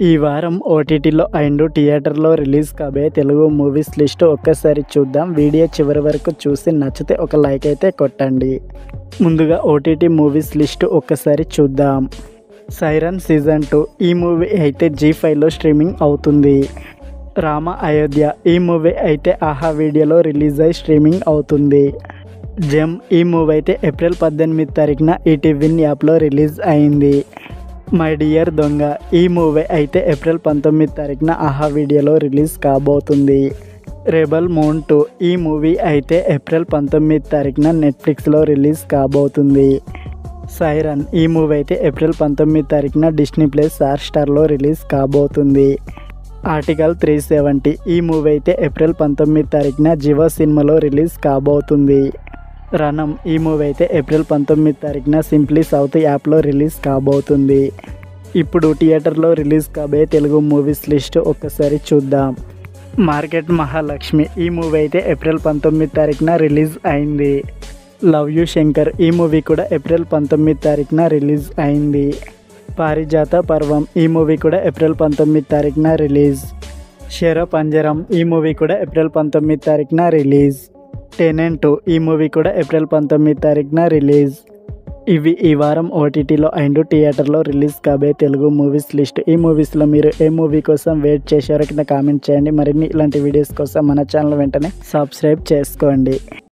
ఈ వారం ఓటీటీలో అండ్ థియేటర్లో రిలీజ్ కాబోయే తెలుగు మూవీస్ లిస్ట్ ఒక్కసారి చూద్దాం వీడియో చివరి వరకు చూసి నచ్చితే ఒక లైక్ అయితే కొట్టండి ముందుగా ఓటీటీ మూవీస్ లిస్ట్ ఒక్కసారి చూద్దాం సైరన్ సీజన్ టూ ఈ మూవీ అయితే జీ ఫైవ్లో స్ట్రీమింగ్ అవుతుంది రామ అయోధ్య ఈ మూవీ అయితే ఆహా వీడియోలో రిలీజ్ అయి స్ట్రీమింగ్ అవుతుంది జెమ్ ఈ మూవీ అయితే ఏప్రిల్ పద్దెనిమిది తారీఖున ఈటీవిన్ యాప్లో రిలీజ్ అయింది మై డియర్ దొంగ ఈ మూవీ అయితే ఏప్రిల్ పంతొమ్మిది తారీఖున ఆహా వీడియోలో రిలీజ్ కాబోతుంది రెబల్ మోన్ టూ ఈ మూవీ అయితే ఏప్రిల్ పంతొమ్మిది తారీఖున నెట్ఫ్లిక్స్లో రిలీజ్ కాబోతుంది సైరన్ ఈ మూవీ అయితే ఏప్రిల్ పంతొమ్మిది తారీఖున డిస్నీ ప్లస్ స్టార్ స్టార్లో రిలీజ్ కాబోతుంది ఆర్టికల్ త్రీ సెవెంటీ ఈ మూవీ అయితే ఏప్రిల్ పంతొమ్మిది తారీఖున జివో సినిమాలో రిలీజ్ కాబోతుంది రణం ఈ మూవీ అయితే ఏప్రిల్ పంతొమ్మిది తారీఖున సింప్లీ సౌత్ యాప్లో రిలీజ్ కాబోతుంది ఇప్పుడు థియేటర్లో రిలీజ్ కాబోయే తెలుగు మూవీస్ లిస్ట్ ఒక్కసారి చూద్దాం మార్కెట్ మహాలక్ష్మి ఈ మూవీ అయితే ఏప్రిల్ పంతొమ్మిది తారీఖున రిలీజ్ అయింది లవ్ యూ శంకర్ ఈ మూవీ కూడా ఏప్రిల్ పంతొమ్మిది తారీఖున రిలీజ్ అయింది పారిజాత పర్వం ఈ మూవీ కూడా ఏప్రిల్ పంతొమ్మిది తారీఖున రిలీజ్ షెర పంజరం ఈ మూవీ కూడా ఏప్రిల్ పంతొమ్మిది తారీఖున రిలీజ్ టెనెంట్ ఈ మూవీ కూడా ఏప్రిల్ పంతొమ్మిది తారీఖున రిలీజ్ ఇవి ఈ వారం ఓటీటీలో అండ్ థియేటర్లో రిలీజ్ కాబోయే తెలుగు మూవీస్ లిస్ట్ ఈ మూవీస్లో మీరు ఏ మూవీ కోసం వెయిట్ చేశారో కింద కామెంట్ చేయండి మరిన్ని ఇలాంటి వీడియోస్ కోసం మన ఛానల్ వెంటనే సబ్స్క్రైబ్ చేసుకోండి